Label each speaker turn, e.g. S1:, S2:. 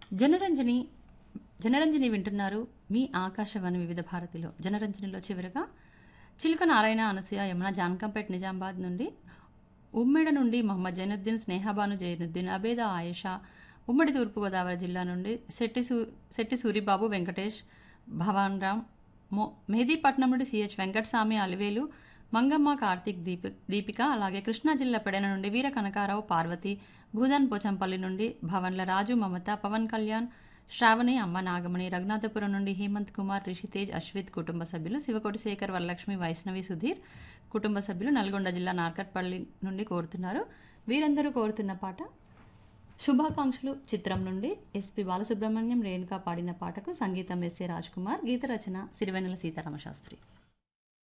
S1: జనరంజని జనరంజని వింటున్నారు మీ ఆకాశవాణి వివిధ భారతిలో జనరంజనిలో చివరిగా చిలుక నారాయణ అనసూయ యమున జానకంపేట్ నిజామాబాద్ నుండి ఉమ్మెడ నుండి మొహమ్మద్ జైనుద్దీన్ స్నేహబాను జైనుద్దీన్ అబేద ఆయేషా ఉమ్మడి తూర్పుగోదావరి జిల్లా నుండి శెట్టి సూ శెట్టి సూరిబాబు వెంకటేష్ భవాన్ రామ్ మో మెహదీపట్నం నుండి సిహెచ్ వెంకటస్వామి అలివేలు మంగమ్మ కార్తీక్ దీపి దీపిక అలాగే కృష్ణా జిల్లా పెడన నుండి వీర కనకారావు పార్వతి భూదాన్ పోచంపల్లి నుండి భవన్ల రాజు మమత పవన్ కళ్యాణ్ శ్రావణి అమ్మ నాగమణి రఘునాథపురం నుండి హేమంత్ కుమార్ రిషితేజ్ అశ్విత్ కుటుంబ సభ్యులు శివకోటి శేఖర్ వరలక్ష్మి వైష్ణవి సుధీర్ కుటుంబ సభ్యులు నల్గొండ జిల్లా నార్కట్పల్లి నుండి కోరుతున్నారు వీరందరూ కోరుతున్న పాట శుభాకాంక్షలు చిత్రం నుండి ఎస్పి బాలసుబ్రహ్మణ్యం రేణుకా పాడిన పాటకు సంగీతం ఎస్ఏ రాజ్ కుమార్ గీత రచన సిరివెన్నెల సీతారామ శాస్త్రి